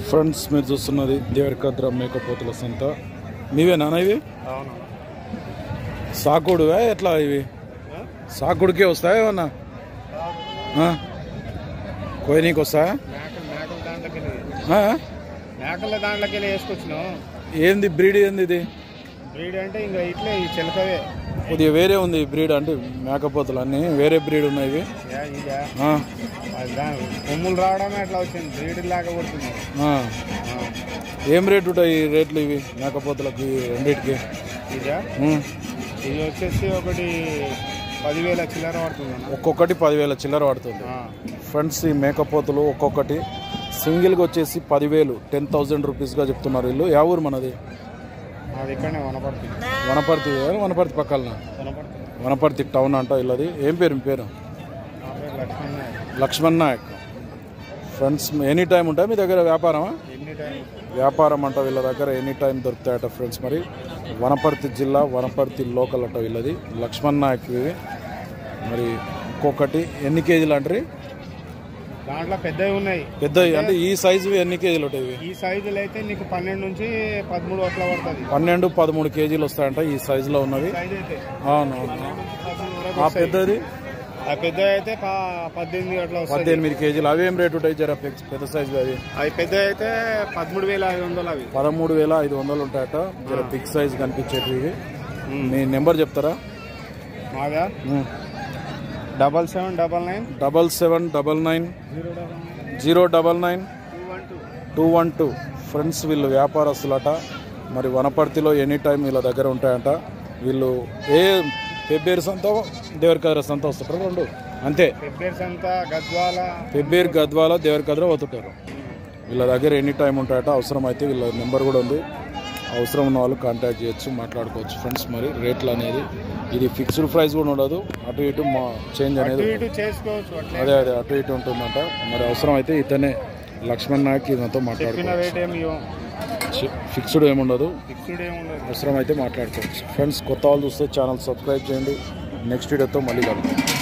Friends మీరు చూస్తున్నది దేవరికద్ర మేకపోతుల సంత మీవే నాన్న ఇవి అవును సాకుడువా ఎట్లా ఇవి సాకుడికే వస్తాయా ఏమన్నా ఆ? కోయనీకి వస్తాయా మేకలు మేకల దాంట్లోకి వెళ్ళి ఆ? మేకల దాంట్లోకి వెళ్ళి వేసుకొచ్చినాం ఏంది బ్రీడ్ ఏంది ఇది బ్రీడ్ అంటే ఇంకా ఇట్లే ఈ చిలకవే కొద్దిగా వేరే ఉంది బ్రీడ్ అంటే మేకపోతులు అన్నీ వేరే బ్రీడ్ ఉన్నాయి ఇవి యా, ఇదా ఆ, అది దాని కొమ్ములు రావడమే అట్లా వచ్చింది బ్రీడ్ లాగా కొడుతుంది ఆ. ఏం రేట్ ఉంటాయి ఈ రేట్లు ఇవి మేకపోతులకు ఈ రెండింటికి ఇదా ఉమ్. ఇది వచ్చేసి ఒకటి పదివేల చిల్లర పడుతుంది అన్న. ఒక్కొక్కటి పదివేల చిల్లర పడుతుంది ఆ, ఫ్రెండ్స్ ఈ మేకపోతులు ఒక్కొక్కటి సింగిల్గా వచ్చేసి పదివేలు టెన్ థౌజండ్ రూపీస్గా చెప్తున్నారు వీళ్ళు యా ఊరు మనది అది ఇక్కడనే వనపడుతుంది వనపర్తి వనపర్తి పక్కన వనపడుతుంది వనపర్తి టౌన్ అంట వీళ్ళది ఏం పేరు మీ పేరు నా పేరు Laxman Nayak. Laxman Nayak friends any time ఉంటాయి మీ దగ్గర వ్యాపారమా ఎన్ని టైం వ్యాపారం అంట వీళ్ళ దగ్గర ఎనీ టైం దొరుకుతాయట ఫ్రెండ్స్ మరి వనపర్తి జిల్లా వనపర్తి లోకల్ అట వీళ్ళది లక్ష్మణ్ నాయక్ ఇవి మరి ఒక్కొక్కటి ఎన్ని కేజీలు అంటారు దాంట్లో పెద్దవి ఉన్నాయి పెద్ద అంటే ఈ సైజు ఎన్ని కేజీలు ఉంటాయి ఇవి ఈ సైజులు అయితే నీకు పన్నెండు నుంచి పదమూడు అట్లా పడుతుంది పన్నెండు పదమూడు కేజీలు వస్తాయంట ఈ సైజులో ఉన్నవి సైజ్ అయితే అవునవును పదమూడు వరకు ఆ వస్తాయి. పెద్దది ఆ పెద్ద అయితే ప- పద్దెనిమిది అట్లా వస్తాయి పద్దెనిమిది కేజీలు అవి ఏం రేట్ ఉంటాయి జర పెద్ద- పెద్ద సైజు అవి అవి పెద్ద అయితే పదమూడు వేల ఐదు వందలు అవి పదమూడు వేల ఐదు వందలు ఉంటాయట జర బిగ్ సైజ్ కనిపించేటివి ఇవి మీ నెంబర్ చెప్తారా మాదా double seven double nine double seven double nine zero double nine zero double nine two one two two one two friends వీళ్ళు వ్యాపారస్తులట మరి వనపర్తిలో ఎనీ టైం వీళ్ళ దగ్గర ఉంటాయంట వీళ్ళు ఏ పెబ్బేరు సంత దేవరికద్ర సంత వస్తుంటారు రెండు అంతే పెబ్బేర్స్ అంతా గద్వాల పెబ్బేరు గద్వాల దేవరికద్ర పోతుంటారు వీళ్ళ దగ్గర ఎనీ టైం ఉంటాయట అవసరం అయితే వీళ్ళ నెంబర్ కూడా ఉంది అవసరం ఉన్న వాళ్ళు కాంటాక్ట్ చేయొచ్చు మాట్లాడుకోవచ్చు ఫ్రెండ్స్ మరి రేట్లు అనేది ఇది ఫిక్స్డ్ ప్రైస్ కూడా ఉండదు అటు ఇటు మా చేంజ్ అనేది అటు ఇటు చేసుకోవచ్చు అట్లా అదే అదే అటు ఇటు ఉంటుందంట మరి అవసరం అయితే ఇతనే లక్ష్మణ్ నాయక్ ఈయనతో చెప్పిన మాట్లాడుకోవచ్చు రేట్ ఏమి ఇవ్వం ఫిక్స్డ్ ఏముండదు ఫిక్స్డ్ ఏమి ఉండదు అవసరం అయితే మాట్లాడుకోవచ్చు ఫ్రెండ్స్ కొత్త వాళ్ళు చూస్తే ఛానల్ సబ్స్క్రైబ్ చేయండి నెక్స్ట్ వీడియోతో మళ్ళీ కలుద్దాం